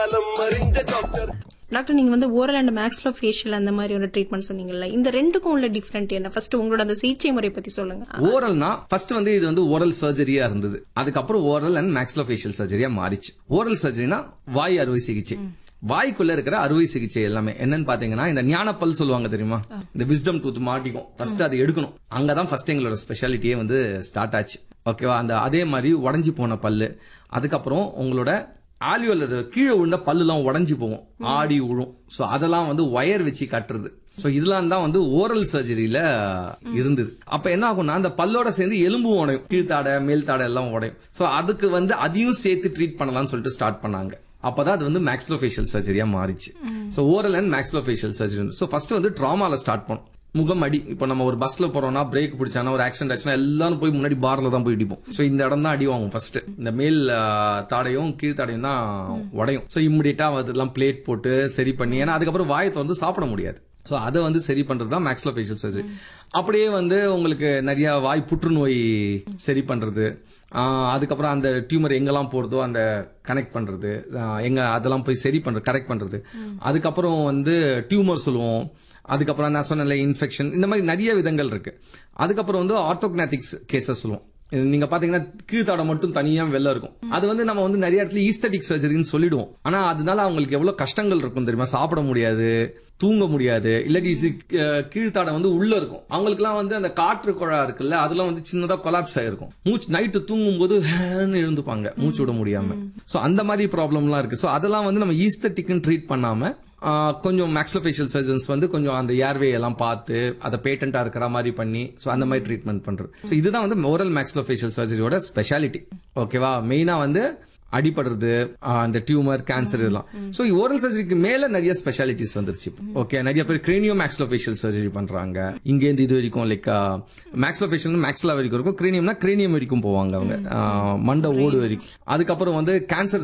doctor நீங்க வந்து oral and மேக்ஸ்லோ facial அந்த மாதிரி ஒரு ட்ரீட்மெண்ட் சொன்னீங்கல்ல இந்த ரெண்டுக்கும் உள்ள டிஃபரெண்ட் என்ன ஃபர்ஸ்ட் உங்களோட அந்த சிகிச்சை முறை பத்தி சொல்லுங்க ஓரல்னா ஃபர்ஸ்ட் வந்து இது வந்து ஓரல் சர்ஜரியா இருந்தது அதுக்கப்புறம் ஓரல் அண்ட் மேக்ஸ்லோஃபேஷியல் சர்ஜரியா மாறிச்சு ஓரல் சர்ஜரினா வாய் அறுவை சிகிச்சை வாய்க்குள்ள இருக்கிற அறுவை சிகிச்சை எல்லாமே என்னன்னு பாத்தீங்கன்னா இந்த ஞானப்பல் சொல்லுவாங்க தெரியுமா இந்த விஸ்டம் டூத் மாட்டிக்கும் ஃபர்ஸ்ட் அதை எடுக்கணும் அங்கதான் ஃபர்ஸ்ட் எங்களோட ஸ்பெஷாலிட்டியே வந்து ஸ்டார்ட் ஆச்சு ஓகேவா அந்த அதே மாதிரி உடஞ்சி போன பல்லு அதுக்கப்புறம் உங்களோட ஆலியோல கீழே விழுந்த பல்லுலாம் உடஞ்சி போகும் ஆடி விழும் சோ அதெல்லாம் வந்து ஒயர் வச்சு கட்டுறது சோ இதெல்லாம் தான் வந்து ஓரல் சர்ஜரியில இருந்தது அப்ப என்ன ஆகும்னா அந்த பல்லோட சேர்ந்து எலும்பு உடையும் கீழ்த்தாடை மேல் தாடை எல்லாம் உடையும் சோ அதுக்கு வந்து அதையும் சேர்த்து ட்ரீட் பண்ணலாம்னு சொல்லிட்டு ஸ்டார்ட் பண்ணாங்க அப்பதான் அது வந்து மேக்ஸ்லோஃபேஷியல் சர்ஜரியா மாறிச்சு so oral and maxillofacial surgery so first வந்து ட்ராமால ஸ்டார்ட் பண்ணோம் முகம் அடி இப்போ நம்ம ஒரு பஸ்ல போறோம்னா பிரேக் பிடிச்சானா ஒரு ஆக்சிடென்ட் ஆச்சுன்னா எல்லாரும் போய் முன்னாடி பார்ல தான் போய் இடிப்போம் சோ இந்த இடம் தான் அடி வாங்கும் ஃபர்ஸ்ட் இந்த மேல் ஆ, தாடையும் கீழ் தாடையும் தான் உடையும் சோ இம்மிடியட்டா அதெல்லாம் பிளேட் போட்டு சரி பண்ணி ஏன்னா அதுக்கப்புறம் வாயை வந்து சாப்பிட முடியாது சோ அதை வந்து சரி பண்றது தான் மேக்ஸ்லோஃபேஷியல் சர்ஜரி அப்படியே வந்து உங்களுக்கு நிறைய வாய் புற்றுநோய் சரி பண்றது ஆஹ் அதுக்கப்புறம் அந்த டியூமர் எங்கெல்லாம் போறதோ அந்த கனெக்ட் பண்றது ஆஹ் எங்க அதெல்லாம் போய் சரி பண்றது கரெக்ட் பண்றது அதுக்கப்புறம் வந்து டியூமர் சொல்லுவோம் அதுக்கப்புறம் நான் சொன்னல இன்ஃபெக்ஷன் இந்த மாதிரி நிறைய விதங்கள் இருக்கு அதுக்கப்புறம் வந்து ஆர்த்தோக்னாட்டிக்ஸ் கேசஸ் சொல்லுவோம் இது நீங்க பாத்தீங்கன்னா கீழ்த்தாடை மட்டும் தனியா வெளில இருக்கும் அது வந்து நம்ம வந்து நிறைய இடத்துல ஈஸ்தட்டிக் சர்ஜரின்னு சொல்லிடுவோம் ஆனா அதனால அவங்களுக்கு எவ்வளவு கஷ்டங்கள் இருக்கும் தெரியுமா சாப்பிட முடியாது தூங்க முடியாது இல்லாட்டி சி- அஹ் கீழ்த்தாடை வந்து உள்ள இருக்கும் அவங்களுக்குலாம் வந்து அந்த காற்று குழா இருக்குல்ல அதெல்லாம் வந்து சின்னதா கொலாப்ஸ் ஆயிருக்கும் மூச்சு நைட்டு தூங்கும் போது ஹேன்னு எழுந்துப்பாங்க மூச்சு விட முடியாம சோ அந்த மாதிரி ப்ராப்ளம்லாம் இருக்கு சோ அதெல்லாம் வந்து நம்ம ஈஸ்தட்டிக்னு ட்ரீட் பண்ணாம ஆஹ் கொஞ்சம் மேக்ஸ்லோஃபேஷியல் சர்ஜன்ஸ் வந்து கொஞ்சம் அந்த ஏர்வே எல்லாம் பார்த்து அதை பேட்டண்டா இருக்கிற மாதிரி பண்ணி ஸோ அந்த மாதிரி ட்ரீட்மெண்ட் பண்றது ஸோ இதுதான் வந்து ஓரல் மேக்ஸ்லோஃபேஷியல் சர்ஜரியோட ஸ்பெஷாலிட்டி ஓகேவா மெயினா வந்து அடிபடுறது ஆஹ் அந்த டியூமர் கேன்சர் இதெல்லாம் ஸோ ஓரல் சர்ஜரிக்கு மேல நிறைய ஸ்பெஷாலிட்டிஸ் வந்துருச்சு ஓகே நிறைய பேர் கிரேனியோ மேக்ஸ்லோஃபேஷியல் சர்ஜரி பண்றாங்க இங்கேருந்து இது வரைக்கும் லைக் மேக்ஸ்லோஃபேஷியல் மேக்ஸ்லா வரைக்கும் இருக்கும் கிரேனியம்னா கிரேனியம் வரைக்கும் போவாங்க அவங்க ஆஹ் மண்டை ஓடு வரைக்கும் அதுக்கப்புறம் வந்து கேன்சர்